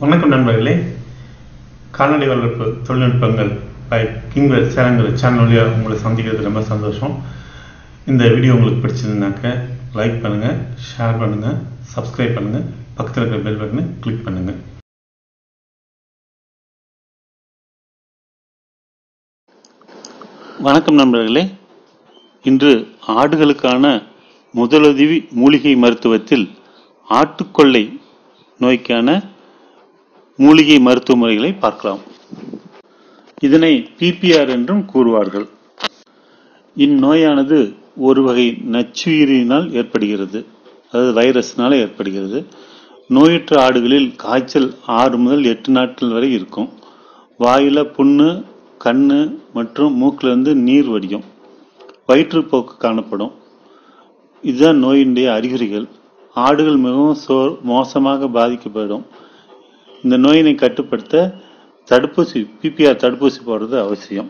வணக்கம் நண்பர்களே கால்நடை வளர்ப்பு தொழில்நுட்பங்கள் பை கிங்வர் சேனங்கள் சேனல் வழியாக உங்களை சந்திக்கிறது ரொம்ப சந்தோஷம் இந்த வீடியோ உங்களுக்கு பிடிச்சிருந்தாக்க லைக் பண்ணுங்கள் ஷேர் பண்ணுங்கள் சப்ஸ்கிரைப் பண்ணுங்கள் பக்கத்தில் இருக்கிற பெல் பட்டனை கிளிக் பண்ணுங்கள் வணக்கம் நண்பர்களே இன்று ஆடுகளுக்கான முதலுதவி மூலிகை மருத்துவத்தில் ஆட்டுக்கொள்ளை நோய்க்கான மூலிகை மருத்துவ முறைகளை பார்க்கலாம் இதனை பிபிஆர் என்றும் கூறுவார்கள் இந்நோயானது ஒரு வகை நச்சுயிரினால் ஏற்படுகிறது அதாவது வைரஸ்னால ஏற்படுகிறது நோயுற்ற ஆடுகளில் காய்ச்சல் ஆறு முதல் எட்டு நாட்கள் வரை இருக்கும் வாயில புண்ணு கண்ணு மற்றும் மூக்கிலிருந்து நீர் வடியும் வயிற்றுப்போக்கு காணப்படும் இதுதான் நோயினுடைய அறிகுறிகள் ஆடுகள் மிகவும் சோ மோசமாக பாதிக்கப்படும் இந்த நோயினை கட்டுப்படுத்த தடுப்பூசி பிபிஆர் தடுப்பூசி போடுறது அவசியம்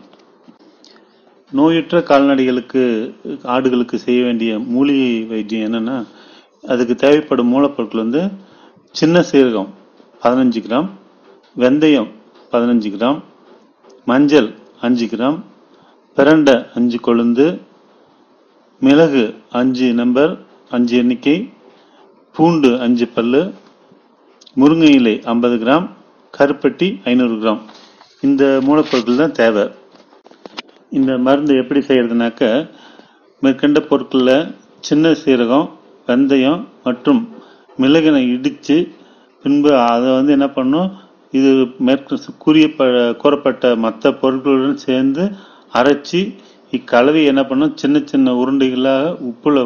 நோயுற்ற கால்நடைகளுக்கு ஆடுகளுக்கு செய்ய வேண்டிய மூலிகை வைத்தியம் என்னன்னா அதுக்கு தேவைப்படும் மூலப்பொருட்கள் வந்து சின்ன சீரகம் பதினஞ்சு கிராம் வெந்தயம் பதினஞ்சு கிராம் மஞ்சள் அஞ்சு கிராம் பிரண்டை அஞ்சு கொழுந்து மிளகு அஞ்சு நம்பர் அஞ்சு எண்ணிக்கை பூண்டு அஞ்சு பல்லு முருங்கை இலை ஐம்பது கிராம் கருப்பட்டி ஐநூறு கிராம் இந்த மூலப்பொருட்கள் தான் தேவை இந்த மருந்து எப்படி செய்யறதுனாக்க மேற்கண்ட பொருட்களில் சின்ன சீரகம் வெந்தயம் மற்றும் மிளகினை இடித்து பின்பு அதை வந்து என்ன பண்ணும் இது மேற்கு கூறிய கூறப்பட்ட மற்ற பொருட்களுடன் சேர்ந்து அரைச்சி இக்கலவை என்ன பண்ணும் சின்ன சின்ன உருண்டைகளாக உப்புல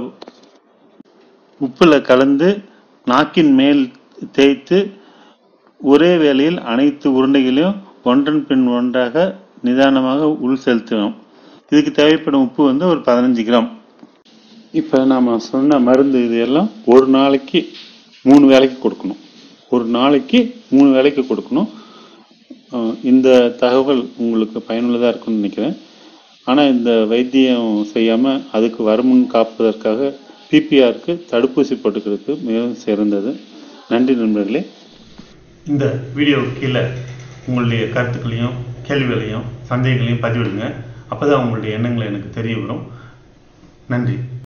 உப்புல கலந்து நாக்கின் மேல் தேய்த்து ஒரே வேளையில் அனைத்து உருண்டைகளையும் ஒன்றன் பின் ஒன்றாக நிதானமாக உள் செலுத்தணும் இதுக்கு தேவைப்படும் உப்பு வந்து ஒரு பதினஞ்சு கிராம் இப்போ நாம் சொன்ன மருந்து இது எல்லாம் ஒரு நாளைக்கு மூணு வேலைக்கு கொடுக்கணும் ஒரு நாளைக்கு மூணு வேலைக்கு கொடுக்கணும் அஹ் இந்த தகவல் உங்களுக்கு பயனுள்ளதாக இருக்கும்னு நினைக்கிறேன் ஆனால் இந்த வைத்தியம் செய்யாமல் அதுக்கு வருமுன் காப்பதற்காக பிபிஆருக்கு தடுப்பூசி போட்டுக்கிறது மிகவும் சிறந்தது நன்றி நண்பர்களே இந்த வீடியோ கீழே உங்களுடைய கருத்துக்களையும் கேள்விகளையும் சந்தேகங்களையும் பதிவிடுங்க அப்போ தான் உங்களுடைய எண்ணங்களை எனக்கு தெரிய வரும் நன்றி